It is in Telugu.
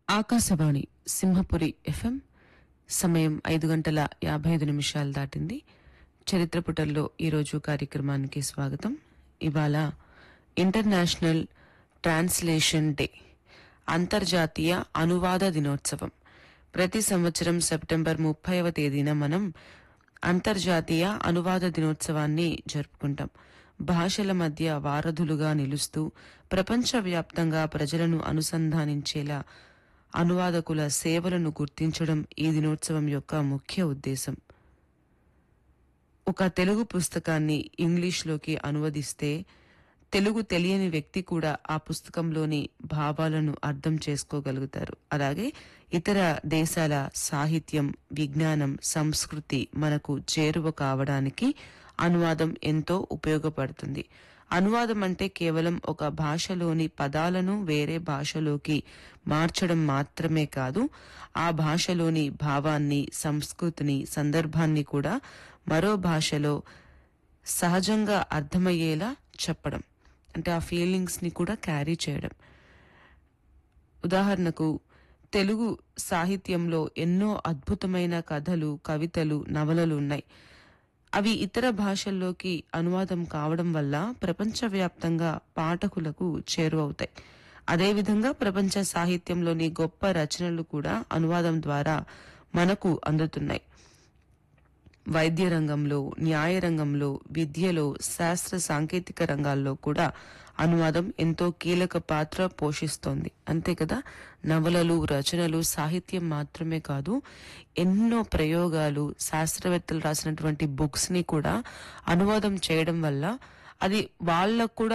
ఆకాశవాణి సింహపురి ఎఫ్ఎం సమయం ఐదు గంటల యాభై ఐదు నిమిషాలు దాటింది చరిత్ర పుటల్లో ఈరోజు కార్యక్రమానికి స్వాగతం ఇవాళ ఇంటర్నేషనల్ ట్రాన్స్లేషన్ డే అంతర్జాతీయ అనువాద దినోత్సవం ప్రతి సంవత్సరం సెప్టెంబర్ ముప్పైవ తేదీన మనం అంతర్జాతీయ అనువాద దినోత్సవాన్ని జరుపుకుంటాం భాషల మధ్య వారధులుగా నిలుస్తూ ప్రపంచవ్యాప్తంగా ప్రజలను అనుసంధానించేలా అనువాదకుల సేవలను గుర్తించడం ఈ దినోత్సవం యొక్క ముఖ్య ఉద్దేశం ఒక తెలుగు పుస్తకాన్ని ఇంగ్లీష్లోకి అనువదిస్తే తెలుగు తెలియని వ్యక్తి కూడా ఆ పుస్తకంలోని భావాలను అర్థం చేసుకోగలుగుతారు అలాగే ఇతర దేశాల సాహిత్యం విజ్ఞానం సంస్కృతి మనకు చేరువ కావడానికి అనువాదం ఎంతో ఉపయోగపడుతుంది అనువాదం అంటే కేవలం ఒక భాషలోని పదాలను వేరే భాషలోకి మార్చడం మాత్రమే కాదు ఆ భాషలోని భావాన్ని సంస్కృతిని సందర్భాన్ని కూడా మరో భాషలో సహజంగా అర్థమయ్యేలా చెప్పడం అంటే ఆ ఫీలింగ్స్ ని కూడా క్యారీ చేయడం ఉదాహరణకు తెలుగు సాహిత్యంలో ఎన్నో అద్భుతమైన కథలు కవితలు నవలలు ఉన్నాయి అవి ఇతర భాషల్లోకి అనువాదం కావడం వల్ల ప్రపంచవ్యాప్తంగా పాఠకులకు చేరువవుతాయి అదేవిధంగా ప్రపంచ సాహిత్యంలోని గొప్ప రచనలు కూడా అనువాదం ద్వారా మనకు అందుతున్నాయి వైద్య రంగంలో న్యాయ రంగంలో విద్యలో శాస్త్ర సాంకేతిక రంగాల్లో కూడా అనువాదం ఎంతో కీలక పాత్ర పోషిస్తోంది అంతే కదా నవలలు రచనలు సాహిత్యం మాత్రమే కాదు ఎన్నో ప్రయోగాలు శాస్త్రవేత్తలు రాసినటువంటి బుక్స్ ని కూడా అనువాదం చేయడం వల్ల అది వాళ్ళకు కూడా